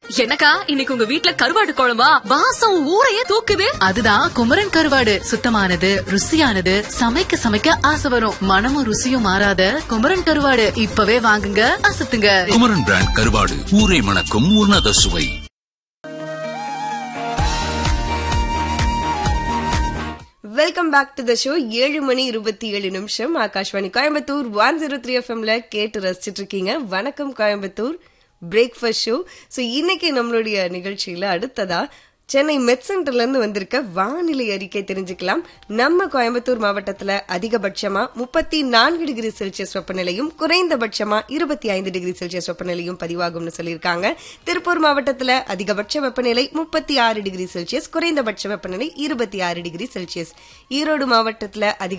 என்னக்கா இன்னைக்கு உங்க வீட்ல கருவாடு குழம்பா வாசம் ஊரையே தூக்குது அதுதான் குமரன் கருவாடு சுத்தமானது ருசியானது சமைக்க சமைக்க ஆசை வரும் மனமும் ருசியும் மாறாத குமரன் கருவாடு இப்பவே வாங்குங்க அசத்துங்க குமரன் பிராண்ட் கருவாடு ஊரை மணக்கும் உன்னத சுவை welcome back to the show ஏழு மணி இருபத்தி ஏழு நிமிஷம் Akashvani Coimbatore one zero three எஃப்எம்ல கேட்டு ரசிச்சிட்டு இருக்கீங்க வணக்கம் கோயம்புத்தூர் பிரேக்ஃபாஸ்ட் ஷோ ஸோ இன்னைக்கு நம்மளுடைய நிகழ்ச்சியில அடுத்ததா சென்னை மெட் சென்டர்ல இருந்து வந்திருக்க வானிலை அறிக்கை தெரிஞ்சுக்கலாம் நம்ம கோயம்புத்தூர் மாவட்டத்துல அதிகபட்சமா முப்பத்தி நான்கு டிகிரி செல்சியஸ் வெப்பநிலையும் குறைந்தபட்சமா இருபத்தி ஐந்து டிகிரி செல்சியஸ் வெப்பநிலையும் பதிவாகும்னு சொல்லியிருக்காங்க திருப்பூர் மாவட்டத்துல அதிகபட்ச வெப்பநிலை முப்பத்தி ஆறு டிகிரி செல்சியஸ் குறைந்தபட்ச வெப்பநிலை இருபத்தி ஆறு டிகிரி செல்சியஸ் ஈரோடு மாவட்டத்துல அதிக